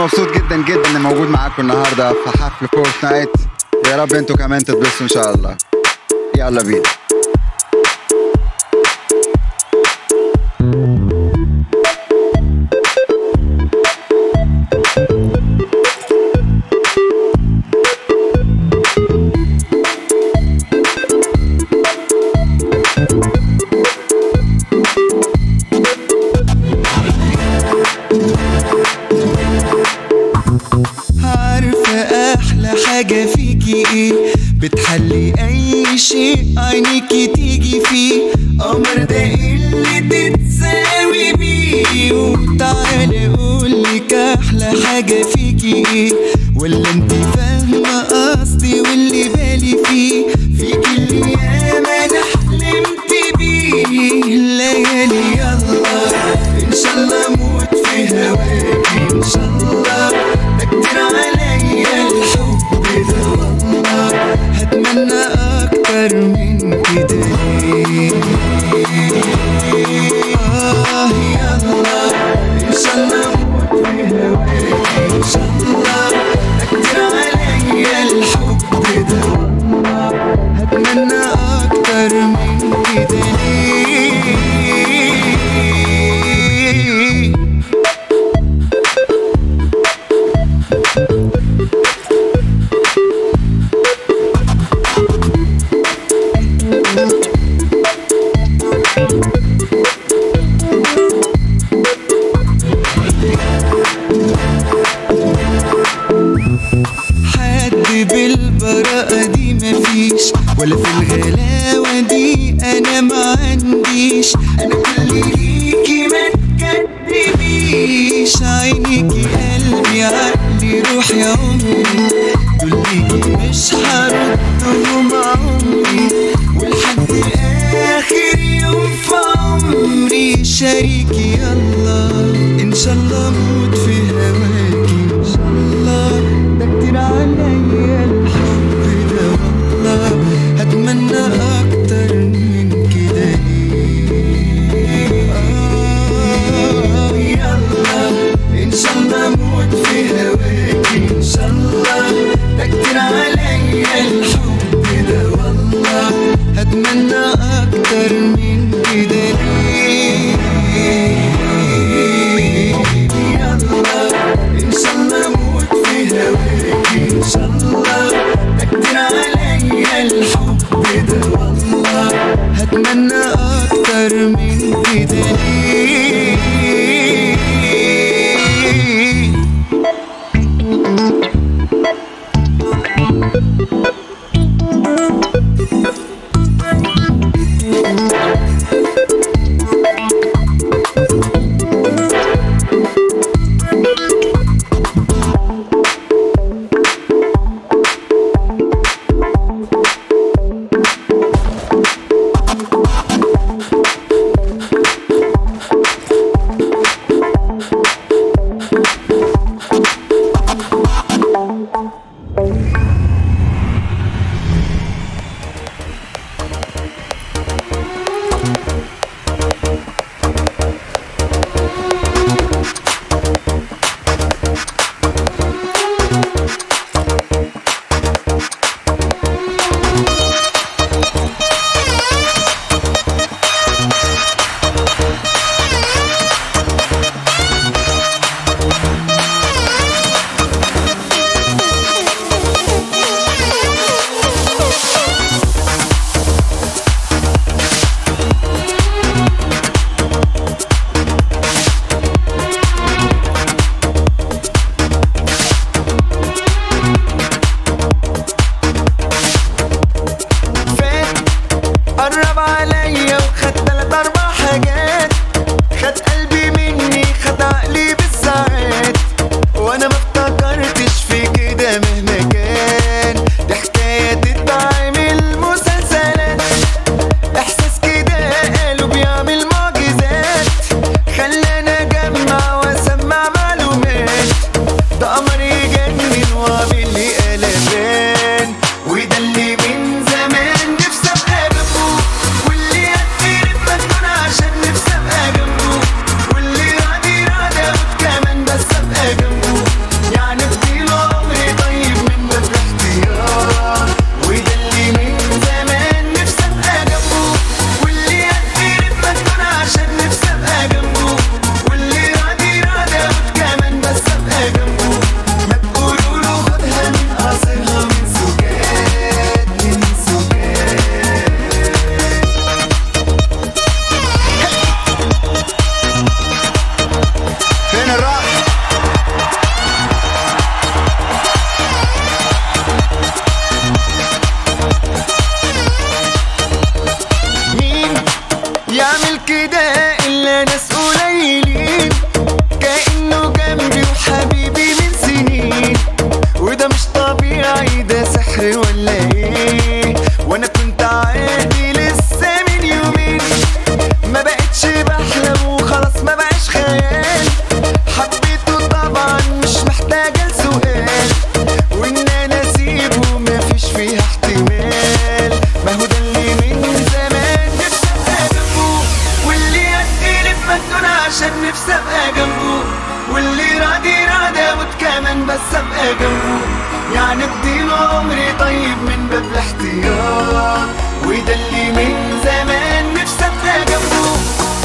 مبسوط جدا جدا اني موجود معاكم النهارده في حفل فورتنايت يا رب انتوا كمان تتبسطوا ان شاء الله يلا بينا عارفة أحلى حاجة فيكي إيه بتحلي أي شيء عينيكي تيجي فيه قمر ده اللي تتساوي بيه وتعالي أقولك أحلى حاجة فيكي إيه ولا انت فاهمة قصدي واللي بالي فيه فيكي اللي ياما أنا حلمت بيه الليالي يلا إن شاء الله أموت في هواكي إن شاء الله ده كتير عليا الحب ده والله هتمنى أكتر من كده آه يلا إن شاء الله أموت في هواكي إن شاء الله ده كتير عليا الحب ده والله هتمنى أكتر من كده ليه حد بالبراءة دي مفيش ولا في الغلاوة دي أنا ما عنديش أنا كل ليكي ما تكدبيش عينيكي قلبي عقلي روحي يا عمري دول ليكي مش هردهم عمري ولحد آخر يوم في عمري شريكي يلا إن شاء الله أموت في هواكي إن شاء الله ده كتير عليا الحب ده والله هتمنى أكتر من كده ليه آه يلا إن شاء الله أموت في هواكي إن شاء الله ده كتير عليا الحب ده والله هتمنى أكتر من كده ليه يلا إن شاء الله أموت في هواكي إن شاء الله ده كتير عليا الحب ده والله هتمنى أكتر من كده ليه فات قرب عليا وخد تلات اربع حاجات خد قلبي مني خد عقلي بالساعات وانا ما افتكرتش في كده مهما كان دي حكايه تتعمل مسلسلات احساس كده قالوا بيعمل معجزات خلاني اجمع واسمع معلومات ده قمر يجنن وعامل لي قلبان وده اللي من زمان نفسي ابقى جنبه واللي بس ابقى جنبه يعني اديله عمري طيب من باب الاحتياط وده اللي من زمان نفسي ابقى جنبه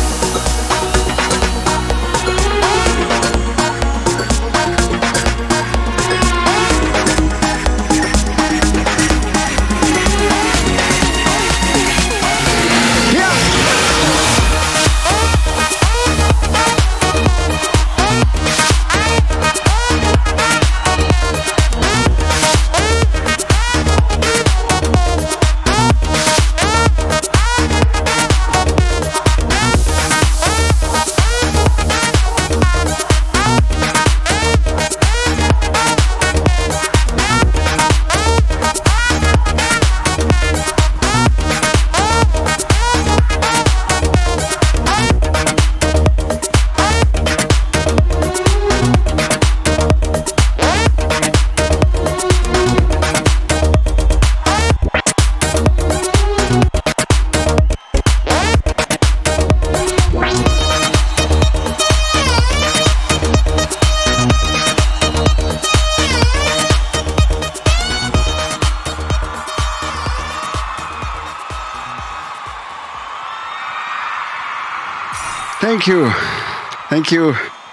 ثانك يو ثانك يو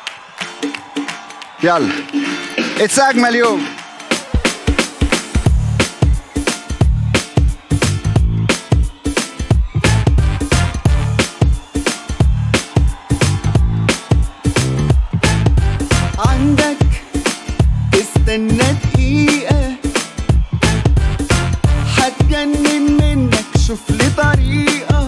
يلا اتس اجمل يوم عندك استنى دقيقة هتجنن منك شوف لي طريقة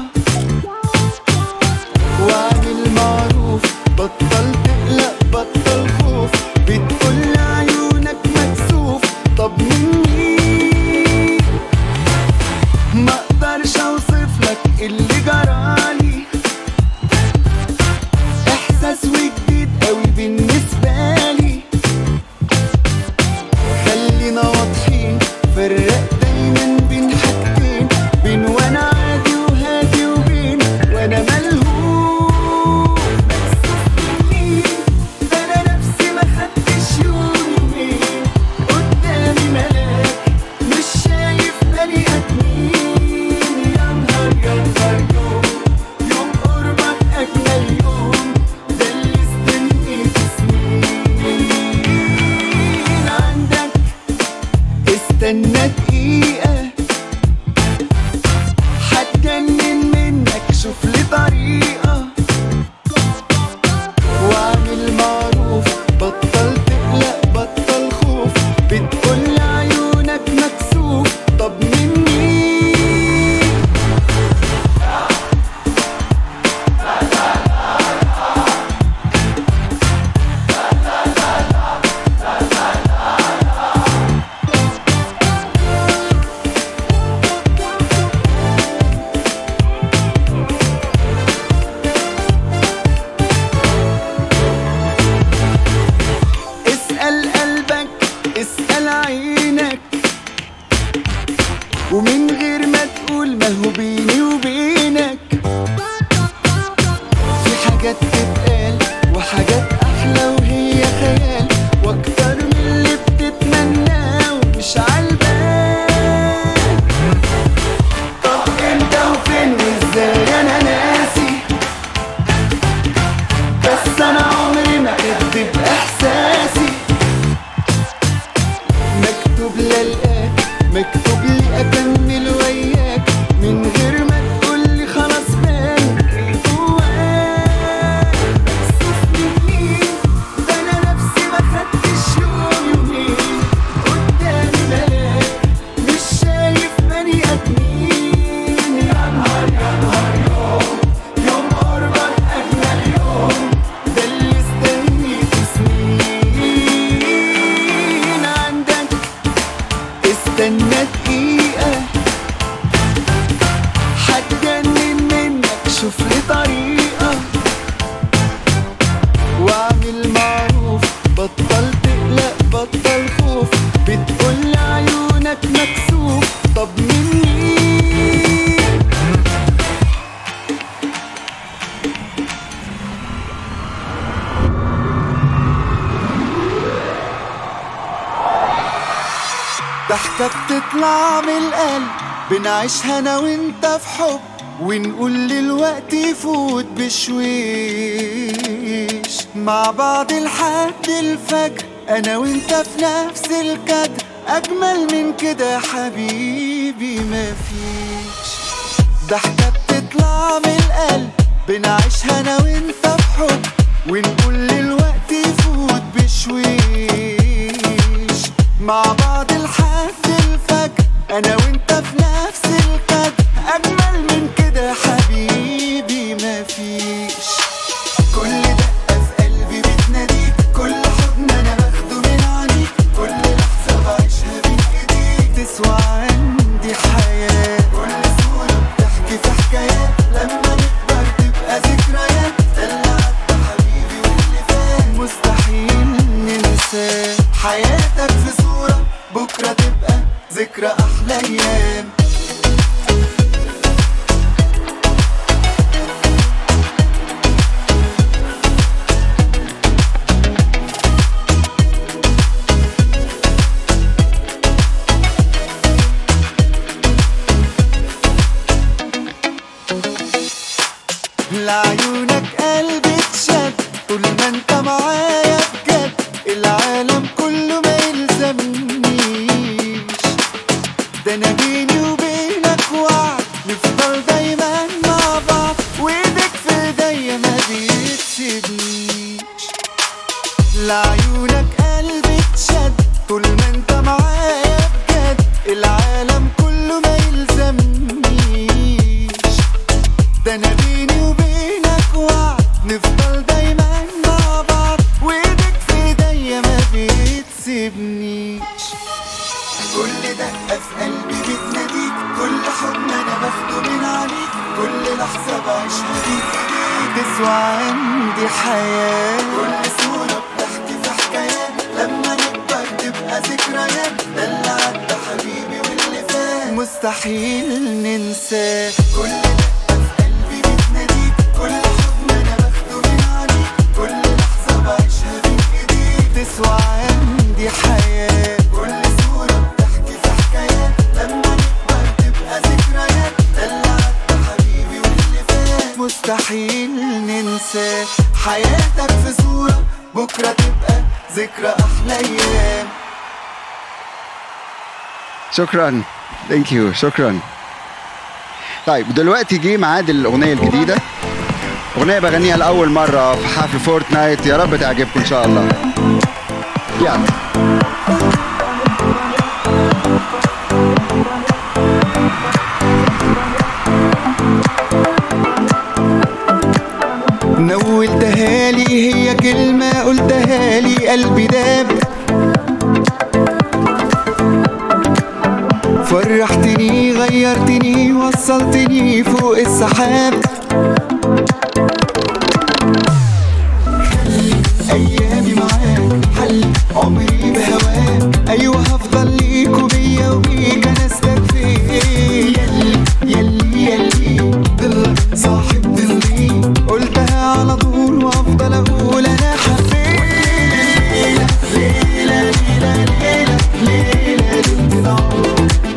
واعمل معروف بطل تقلق بطل خوف بتقول عيونك مكسوف طب مني ما اقدرش اوصف لك اللي جرالي احساس وجديد قوي بالنسبه لي خلينا واضحين فرق دايما بين حاجتين بين وانا عادي وهادي وبين وانا ملهوف مكسوف مني ده انا نفسي ما خدتش يومين قدامي ملاك مش شايف بني ادمين يا نهار يا نهار يوم يوم قربك اجمل يوم ده اللي استنيت سنين عندك استنى دقيقة هتجنن منك شوف لي طريقة واعمل معروف بطل تقلق بطل خوف بتقول عيونك مكسوف طب مني اسأل قلبك اسأل عينك ومن غير ما تقول ما هو بيني وبينك في حاجات تتقال وحاجات أحلى وهي خيال وأكتر من اللي بتتمناه ومش عالبال طب امتى وفين وازاي أنا ناسي بس أنا عمري ما كدب إحساسي مكتوب للقاك مكتوب لي أكمل وياك من غير ما تقولي خلاص بان إيه جواك مكسوف مني ده أنا نفسي ما خدتش يوم يومين قدامي ملاك مش شايف بني آدمين يا نهار يا نهار يوم يوم قربك أجمل يوم ده اللي استنيته سنين عندك استنى دقيقة هتجنن منك شوف لي طريقة واعمل معروف بطل تقلق بطل خوف بتقول عيونك مكسوف طب مني ضحكة بتطلع من القلب بنعيشها انا وانت في حب ونقول للوقت يفوت بشويش مع بعض لحد الفجر انا وانت في نفس الكدر اجمل من كده حبيبي مفيش ضحكة بتطلع من القلب بنعيشها انا وانت في حب ونقول للوقت يفوت بشويش مع بعض لحد الفجر انا وانت في نفس الكدر اجمل من كده حبيبي مفيش كل دقة في قلبي بتناديك كل حضن انا باخده من عينيك كل لحظة بعيشها بين ايديك تسوى عندي حياة كل صورة بتحكي في حكايات لما نكبر تبقى ذكريات ده اللي عدى حبيبي واللي فات مستحيل ننساه حياتك في صورة بكرة تبقى ذكرى أحلى أيام لعيونك قلبي اتشد طول ما انت معايا بجد العالم كله ما يلزمنيش ده انا بيني وبينك وعد نفضل دايما مع بعض وايدك في ايديا ما بتسيبنيش لعيونك قلبي اتشد طول ما انت معايا بجد العالم كله ما يلزمنيش ده انا بيني وبينك وعد نفضل دايما مع بعض وايدك في ايديا ما بتسيبنيش كل دقة في قلبي بتناديك كل حضن انا باخده من عليك كل لحظة بعيشها بيك تسوى عندي حياة كل صورة بتحكي في حكايات لما نكبر تبقى ذكريات ده اللي عدى حبيبي واللي فات مستحيل ننساه كل دقة في قلبي بتناديك كل حضن انا باخده من عليك كل لحظة بعيشها بين ايديك تسوى عندي حياة كل صورة بتحكي في حكايات لما نكبر تبقى ذكريات ده اللي عدى حبيبي واللي فات مستحيل ننساه حياتك في صورة بكرة تبقى ذكرى أحلى أيام شكرا ثانك يو شكرا طيب دلوقتي جه ميعاد الاغنيه الجديده اغنيه بغنيها لاول مره في حفل فورتنايت يا رب تعجبكم ان شاء الله يلا نولتها لي هي كلمة قلتها لي قلبي داب فرحتني غيرتني وصلتني فوق السحاب ايامي معاك حل عمري بهواك ايوه هفضل ليك وبيا وبيك انا استكفي يلي يلي يلي ضلك صاحب ضلي قلتها على طول وافضل اقول انا حبيت ليلة ليلة ليلة ليلة ليلة ليلة العمر. والليلة الليلة ليلة ليلة ليلة ليلة العمر.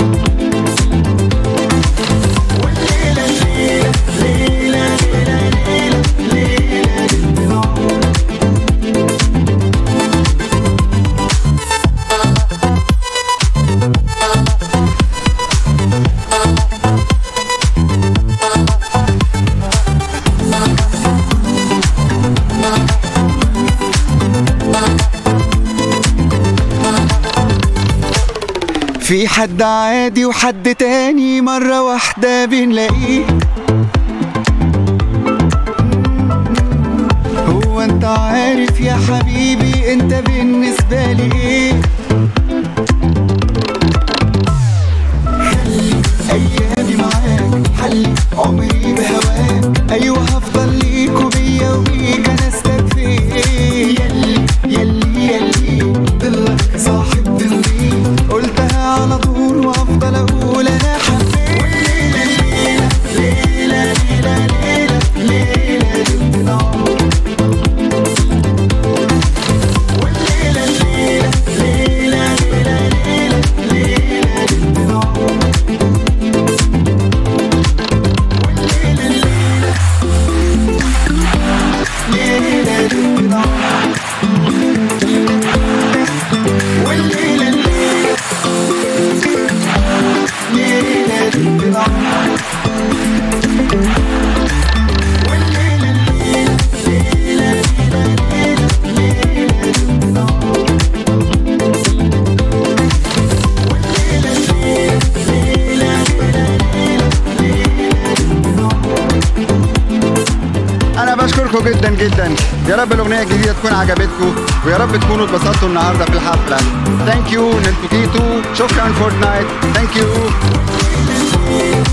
في حد عادي وحد تاني مرة واحدة بنلاقيه هو انت عارف يا حبيبي انت بالنسبة لي ايه ايامي معاك حلي عمري بهواك ايوه هفضل ليك وبيا وبيك انا استكفي يلي يلي يلي ضلك صاحب ضلي قلتها على طول وافضل اقول انا حبيت والليلة ليلة ليلة ليلة ليلة ليلة العمر والليلة الليلة ليلة بشكركم جدا جدا يا رب الاغنيه الجديده تكون عجبتكم ويا رب تكونوا اتبسطتوا النهارده في الحفله ثانك يو ان انتوا جيتوا شكرا فورتنايت ثانك يو